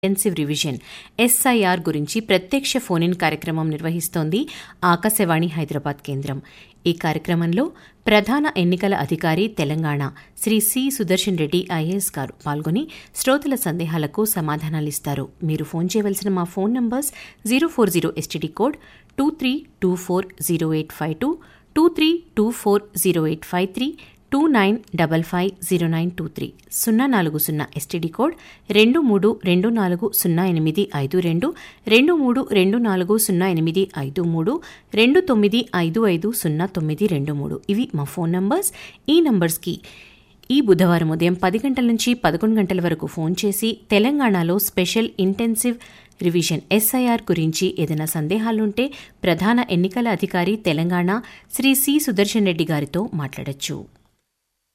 intensive revision SIR గురించి ప్రత్యక్ష phone in కార్యక్రమం నిర్వహిస్తోంది ఆకాశవాణి హైదరాబాద్ కేంద్రం ఈ కార్యక్రమంలో ప్రధాన ఎన్నికల అధికారి తెలంగాణ శ్రీ సి సుదర్శన్ రెడ్డి ఐఏఎస్ గారు పాల్గొని శ్రోతల సందేహాలకు సమాధానాలిస్తారు మీరు ఫోన్ చేయవలసిన మా phone numbers zero four zero STD code two three two four zero eight five two two three two four zero eight five three two nine double five zero nine two three సున్నా నాలుగు సున్నా STD code రెండు మూడు రెండు నాలుగు సున్నా ఎనిమిది ఐదు రెండు రెండు మూడు రెండు నాలుగు సున్నా ఎనిమిది ఐదు మూడు రెండు తొమ్మిది ఐదు ఐదు సున్నా తొమ్మిది రెండు మూడు ఇవి మా ఫోన్ నంబర్స్ ఈ నంబర్స్కి ఈ బుధవారం ఉదయం పది గంటల నుంచి పదకొండు గంటల వరకు ఫోన్ చేసి తెలంగాణలో స్పెషల్ ఇంటెన్సివ్ రివిజన్ ఎస్ఐఆర్ గురించి ఏదైనా సందేహాలుంటే ప్రధాన ఎన్నికల అధికారి తెలంగాణ శ్రీ సి సుదర్శన్ రెడ్డి గారితో మాట్లాడొచ్చు